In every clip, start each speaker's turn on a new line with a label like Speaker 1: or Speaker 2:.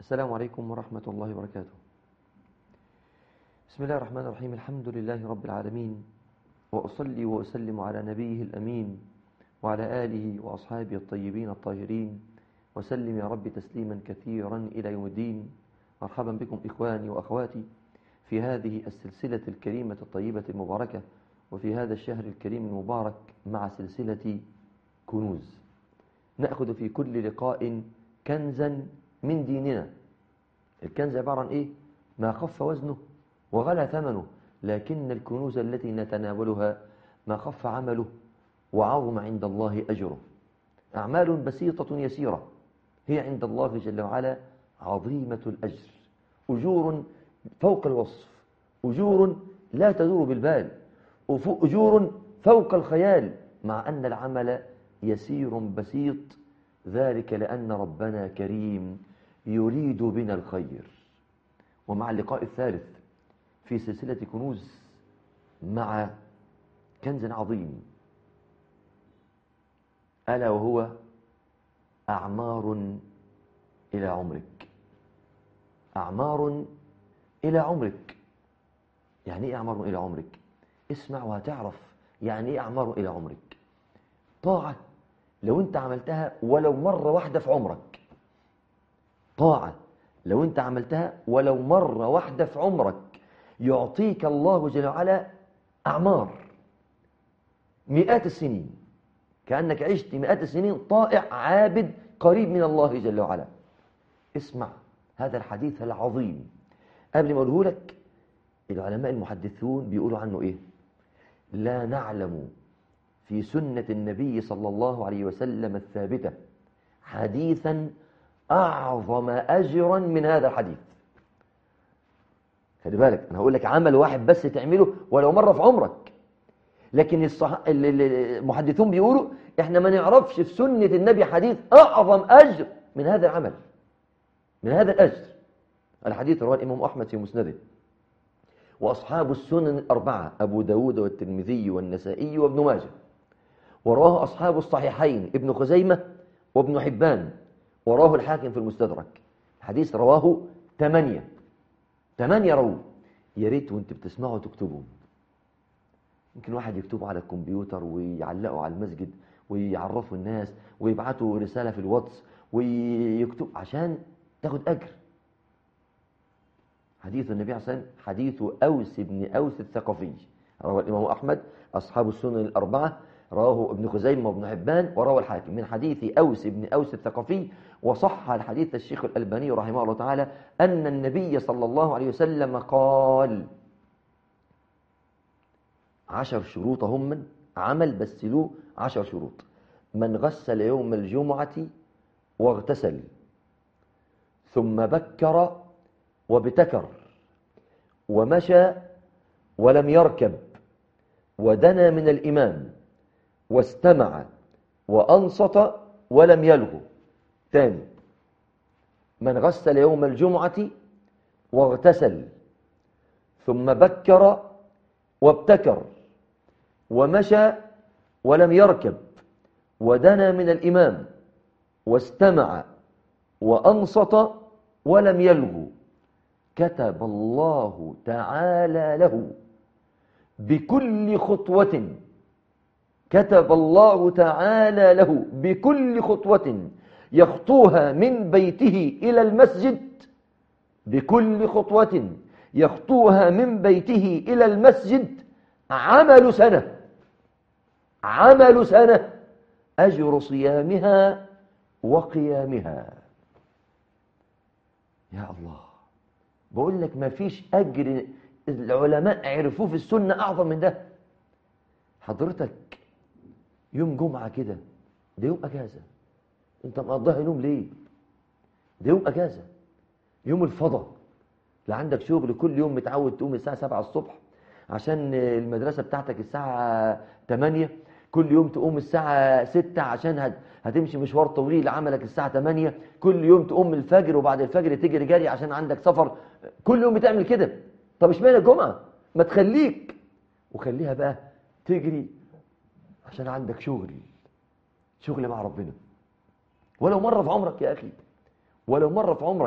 Speaker 1: السلام عليكم ورحمة الله وبركاته بسم الله الرحمن الرحيم الحمد لله رب العالمين وأصلي وأسلم على نبيه الأمين وعلى آله وأصحابه الطيبين الطاهرين وسلم يا رب تسليما كثيرا إلى يوم الدين مرحبا بكم إخواني وأخواتي في هذه السلسلة الكريمة الطيبة المباركة وفي هذا الشهر الكريم المبارك مع سلسلة كنوز نأخذ في كل لقاء كنزا من ديننا الكنز عبارة عن إيه؟ ما خف وزنه وغلى ثمنه لكن الكنوز التي نتناولها ما خف عمله وعظم عند الله أجره أعمال بسيطة يسيرة هي عند الله جل وعلا عظيمة الأجر أجور فوق الوصف أجور لا تدور بالبال أجور فوق الخيال مع أن العمل يسير بسيط ذلك لأن ربنا كريم يريد بنا الخير ومع اللقاء الثالث في سلسلة كنوز مع كنز عظيم ألا وهو أعمار إلى عمرك أعمار إلى عمرك يعني إيه أعمار إلى عمرك اسمع وهتعرف يعني إيه أعمار إلى عمرك طاعة لو أنت عملتها ولو مرة واحدة في عمرك طاعة لو أنت عملتها ولو مرة واحدة في عمرك يعطيك الله جل وعلا أعمار مئات السنين كأنك عشت مئات السنين طائع عابد قريب من الله جل وعلا اسمع هذا الحديث العظيم قبل ما أقوله لك العلماء المحدثون بيقولوا عنه إيه لا نعلم في سنة النبي صلى الله عليه وسلم الثابتة حديثا أعظم أجرا من هذا الحديث خلي بالك أنا هقول لك عمل واحد بس تعمله ولو مرة في عمرك لكن الصح... المحدثون بيقولوا احنا ما نعرفش في سنة النبي حديث أعظم أجر من هذا العمل من هذا الأجر الحديث رواه الإمام أحمد في مسنده وأصحاب السنن الأربعة أبو داود والترمذي والنسائي وابن ماجه وراه أصحاب الصحيحين ابن خزيمة وابن حبان وراه الحاكم في المستدرك حديث رواه ثمانية ثمانية رواه يا ريت وانت بتسمعوا تكتبوا يمكن واحد يكتبوا على الكمبيوتر ويعلقوا على المسجد ويعرفوا الناس ويبعتوا رسالة في الواتس ويكتب عشان تاخد أجر حديث النبي عليه الصلاة والسلام حديث أوس بن أوس الثقفي رواه الإمام أحمد أصحاب السنن الأربعة رواه ابن خزيمة وابن حبان وروى الحاكم من حديث أوس بن أوس الثقفي وصح الحديث الشيخ الألباني رحمه الله تعالى أن النبي صلى الله عليه وسلم قال عشر شروط هم من عمل بس له عشر شروط من غسل يوم الجمعة واغتسل ثم بكر وابتكر ومشى ولم يركب ودنا من الإمام واستمع وأنصت ولم يلغو ثاني من غسل يوم الجمعة واغتسل ثم بكر وابتكر ومشى ولم يركب ودنا من الإمام واستمع وأنصت ولم يلغو كتب الله تعالى له بكل خطوة كتب الله تعالى له بكل خطوة يخطوها من بيته إلى المسجد بكل خطوة يخطوها من بيته إلى المسجد عمل سنة عمل سنة أجر صيامها وقيامها يا الله بقول لك ما فيش أجر العلماء عرفوه في السنة أعظم من ده حضرتك يوم جمعة كده ده يوم أجازة أنت مقضيها يوم ليه ده يوم أجازة يوم الفضا لا عندك شغل كل يوم متعود تقوم الساعة 7 الصبح عشان المدرسة بتاعتك الساعة 8 كل يوم تقوم الساعة 6 عشان هتمشي مشوار طويل عملك الساعة 8 كل يوم تقوم الفجر وبعد الفجر تجري جري عشان عندك سفر كل يوم بتعمل كده طب اشمعنى الجمعة ما تخليك وخليها بقى تجري عشان عندك شغل شغل مع ربنا ولو مرة في عمرك يا أخي ولو مرة في عمرك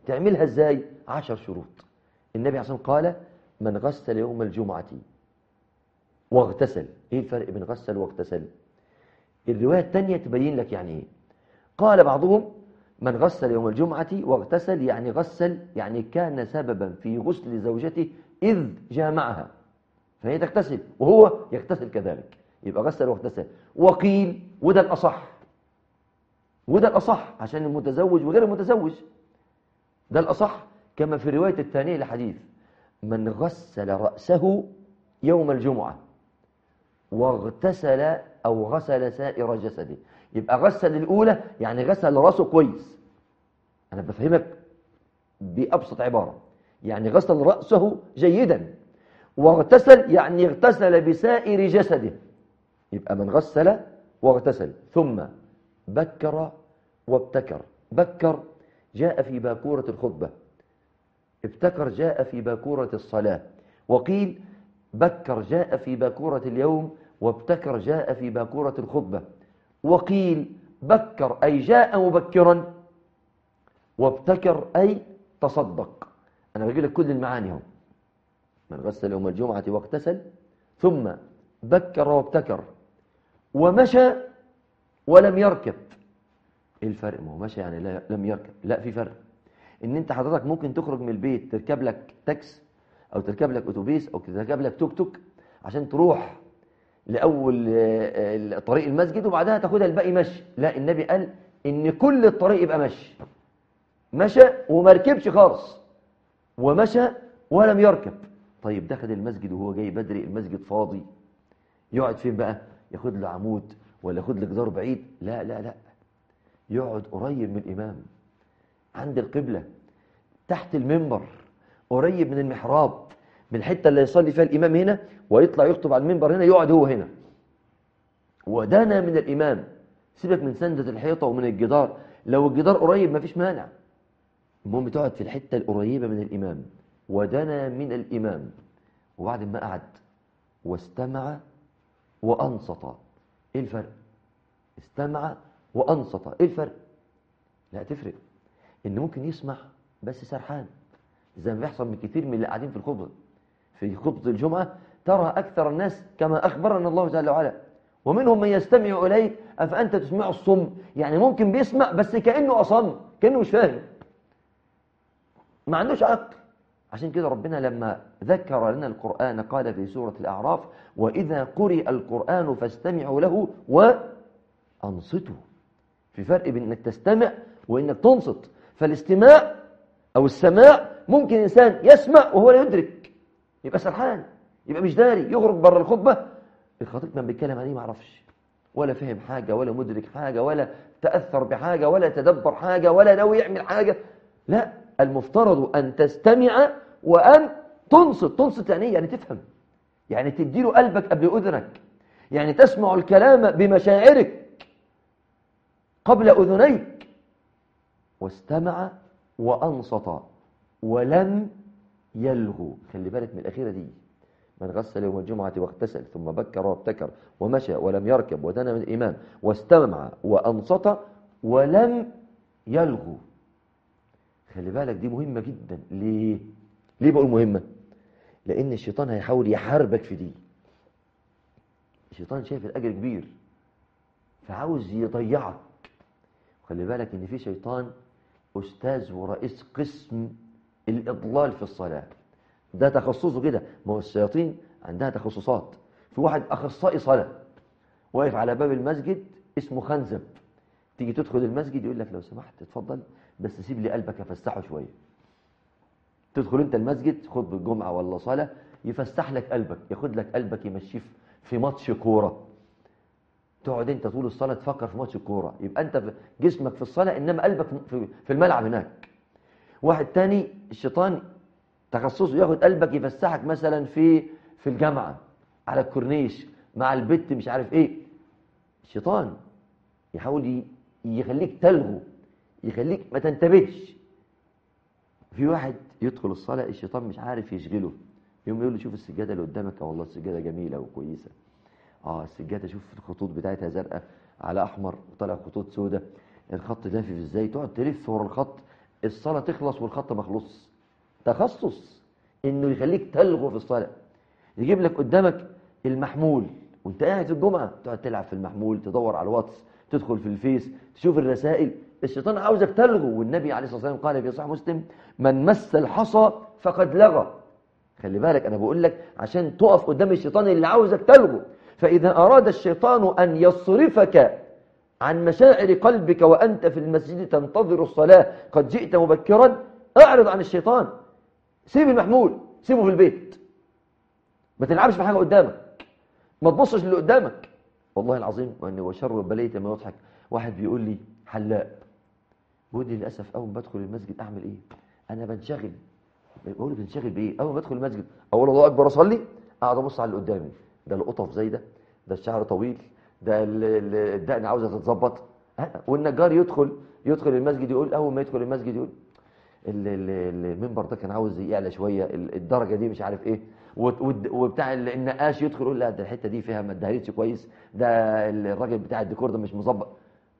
Speaker 1: تعملها ازاي عشر شروط النبي عليه الصلاة والسلام قال من غسل يوم الجمعة واغتسل ايه الفرق بين غسل واغتسل الرواية الثانية تبين لك يعني ايه قال بعضهم من غسل يوم الجمعة واغتسل يعني غسل يعني كان سببا في غسل زوجته إذ جامعها فهي تغتسل وهو يغتسل كذلك يبقى غسل واغتسل وقيل وده الأصح وده الأصح عشان المتزوج وغير المتزوج ده الأصح كما في رواية الثانية لحديث من غسل رأسه يوم الجمعة واغتسل أو غسل سائر جسده يبقى غسل الأولى يعني غسل رأسه كويس أنا بفهمك بأبسط عبارة يعني غسل رأسه جيدا واغتسل يعني اغتسل بسائر جسده يبقى من غسل واغتسل ثم بكر وابتكر بكر جاء في باكورة الخطبة ابتكر جاء في باكورة الصلاة وقيل بكر جاء في باكورة اليوم وابتكر جاء في باكورة الخطبة وقيل بكر أي جاء مبكرا وابتكر أي تصدق أنا بجي لك كل المعاني هم من غسل يوم الجمعة واغتسل ثم بكر وابتكر ومشى ولم يركب ايه الفرق ما هو مشى يعني لا لم يركب لا في فرق ان انت حضرتك ممكن تخرج من البيت تركب لك تاكس او تركب لك اتوبيس او تركب لك توك توك عشان تروح لاول طريق المسجد وبعدها تاخدها الباقي مشي لا النبي قال ان كل الطريق يبقى مشي مشى وما ركبش خالص ومشى ولم يركب طيب دخل المسجد وهو جاي بدري المسجد فاضي يقعد فين بقى ياخد له عمود ولا ياخد له جدار بعيد لا لا لا يقعد قريب من الامام عند القبلة تحت المنبر قريب من المحراب من الحتة اللي يصلي فيها الإمام هنا ويطلع يخطب على المنبر هنا يقعد هو هنا ودنا من الإمام سيبك من سندة الحيطة ومن الجدار لو الجدار قريب مفيش مانع المهم تقعد في الحتة القريبة من الإمام ودنا من الإمام وبعد ما قعد واستمع وأنصت إيه الفرق استمع وأنصت إيه الفرق لا تفرق إن ممكن يسمع بس سرحان زي ما بيحصل من كتير من اللي قاعدين في الخطبة في خطبة الجمعة ترى أكثر الناس كما أخبرنا الله جل وعلا ومنهم من يستمع إليك أفأنت تسمع الصم يعني ممكن بيسمع بس كأنه أصم كأنه مش فاهم ما عندوش عقل عشان كده ربنا لما ذكر لنا القرآن قال في سورة الأعراف وإذا قرئ القرآن فاستمعوا له وأنصتوا في فرق بين أنك تستمع وأنك تنصت فالاستماع أو السماع ممكن إنسان يسمع وهو لا يدرك يبقى سرحان يبقى مش داري يخرج بره الخطبة الخطيب كان بيتكلم عليه ما عرفش ولا فهم حاجة ولا مدرك حاجة ولا تأثر بحاجة ولا تدبر حاجة ولا ناوي يعمل حاجة لا المفترض أن تستمع وأن تنصت تنصت يعني يعني تفهم يعني تديله قلبك قبل أذنك يعني تسمع الكلام بمشاعرك قبل أذنيك واستمع وأنصت ولم يلغو خلي بالك من الأخيرة دي من غسل يوم الجمعة واغتسل ثم بكر وابتكر ومشى ولم يركب ودنا من الإمام واستمع وأنصت ولم يلغو خلي بالك دي مهمة جدا ليه؟ ليه بقول مهمة؟ لأن الشيطان هيحاول يحاربك في دي الشيطان شايف الأجر كبير فعاوز يضيعك خلي بالك إن في شيطان أستاذ ورئيس قسم الإضلال في الصلاة ده تخصصه كده ما هو الشياطين عندها تخصصات في واحد أخصائي صلاة واقف على باب المسجد اسمه خنزب تيجي تدخل المسجد يقول لك لو سمحت اتفضل بس سيب لي قلبك افسحه شويه تدخل انت المسجد خطبه الجمعه ولا صلاه يفسح لك قلبك ياخد لك قلبك يمشيه في ماتش كوره تقعد انت طول الصلاه تفكر في ماتش الكوره يبقى انت في جسمك في الصلاه انما قلبك في الملعب هناك واحد تاني الشيطان تخصصه ياخد قلبك يفسحك مثلا في في الجامعه على الكورنيش مع البت مش عارف ايه الشيطان يحاول يخليك تلغو يخليك ما تنتبهش في واحد يدخل الصلاة الشيطان مش عارف يشغله يوم يقول له شوف السجادة اللي قدامك والله السجادة جميلة وكويسة اه السجادة شوف الخطوط بتاعتها زرقاء على احمر وطلع خطوط سوداء الخط لافف ازاي تقعد تلف ورا الخط الصلاة تخلص والخط مخلص تخصص انه يخليك تلغو في الصلاة يجيب لك قدامك المحمول وانت قاعد في الجمعة تقعد تلعب في المحمول تدور على الواتس تدخل في الفيس تشوف الرسائل الشيطان عاوزك تلغو والنبي عليه الصلاة والسلام قال في صحيح مسلم من مس الحصى فقد لغى خلي بالك انا بقول لك عشان تقف قدام الشيطان اللي عاوزك تلغو فإذا أراد الشيطان أن يصرفك عن مشاعر قلبك وأنت في المسجد تنتظر الصلاة قد جئت مبكرا أعرض عن الشيطان سيب المحمول سيبه في البيت ما تلعبش في حاجة قدامك ما تبصش اللي قدامك والله العظيم وأني وشر البلية ما يضحك واحد بيقول لي حلاق بيقول لي للأسف أول ما بدخل المسجد أعمل إيه أنا بنشغل بقول له بنشغل بإيه أول ما أدخل المسجد أول الله أكبر أصلي أقعد أبص على اللي قدامي ده القطف زي ده ده الشعر طويل ده ال- ال- الدقن عاوزه تتظبط ها، والنجار يدخل يدخل المسجد يقول اول ما يدخل المسجد يقول ال- ال- المنبر ده كان عاوز يعلى شويه ال- الدرجه دي مش عارف ايه وت- والد- وبتاع ال- النقاش يدخل يقول لا ده الحته دي فيها ما اتدهرتش كويس ده الراجل بتاع الديكور ده مش مظبط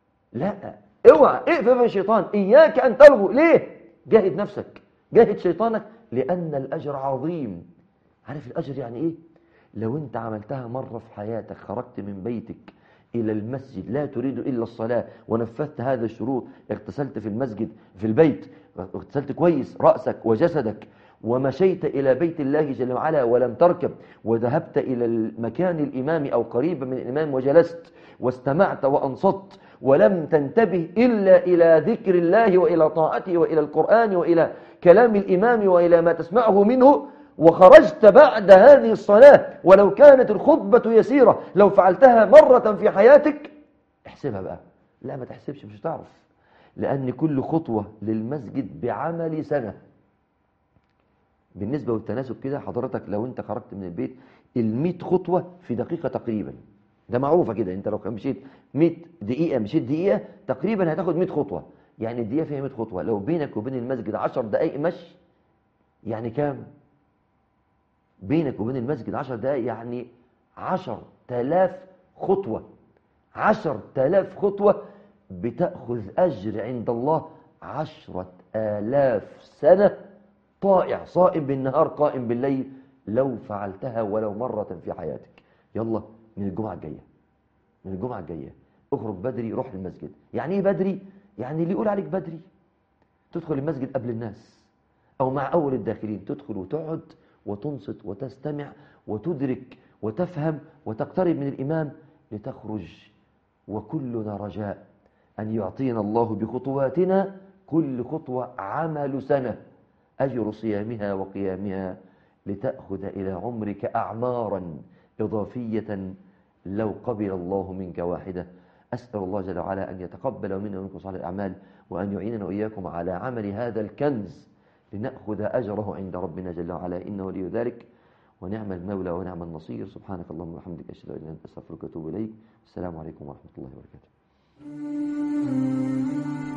Speaker 1: لا اوعى اقفل من الشيطان اياك ان تلغو ليه جاهد نفسك جاهد شيطانك لان الاجر عظيم عارف الاجر يعني ايه لو انت عملتها مرة في حياتك خرجت من بيتك إلى المسجد لا تريد إلا الصلاة ونفذت هذا الشروط اغتسلت في المسجد في البيت اغتسلت كويس رأسك وجسدك ومشيت إلى بيت الله جل وعلا ولم تركب وذهبت إلى المكان الإمام أو قريبا من الإمام وجلست واستمعت وأنصت ولم تنتبه إلا إلى ذكر الله وإلى طاعته وإلى القرآن وإلى كلام الإمام وإلى ما تسمعه منه وخرجت بعد هذه الصلاة ولو كانت الخطبة يسيرة لو فعلتها مرة في حياتك احسبها بقى لا ما تحسبش مش هتعرف لأن كل خطوة للمسجد بعمل سنة بالنسبة للتناسب كده حضرتك لو انت خرجت من البيت الميت خطوة في دقيقة تقريبا ده معروفة كده انت لو مشيت 100 دقيقة مشيت دقيقة تقريبا هتاخد 100 خطوة يعني الدقيقة فيها 100 خطوة لو بينك وبين المسجد 10 دقائق مشي يعني كام بينك وبين المسجد 10 دقائق يعني 10000 خطوة 10000 خطوة بتأخذ أجر عند الله عشرة آلاف سنة طائع صائم بالنهار قائم بالليل لو فعلتها ولو مرة في حياتك يلا من الجمعة الجاية من الجمعة الجاية اخرج بدري روح المسجد يعني ايه بدري يعني اللي يقول عليك بدري تدخل المسجد قبل الناس او مع اول الداخلين تدخل وتقعد وتنصت وتستمع وتدرك وتفهم وتقترب من الامام لتخرج وكلنا رجاء ان يعطينا الله بخطواتنا كل خطوه عمل سنه اجر صيامها وقيامها لتاخذ الى عمرك اعمارا اضافيه لو قبل الله منك واحده أسأل الله جل وعلا أن يتقبل منا ومنكم صالح الأعمال وأن يعيننا وإياكم على عمل هذا الكنز لنأخذ أجره عند ربنا جل وعلا إنه ولي ذلك ونعم المولى ونعم النصير سبحانك اللهم وبحمدك أشهد أن لا إله إلا أنت أستغفرك وأتوب إليك السلام عليكم ورحمة الله وبركاته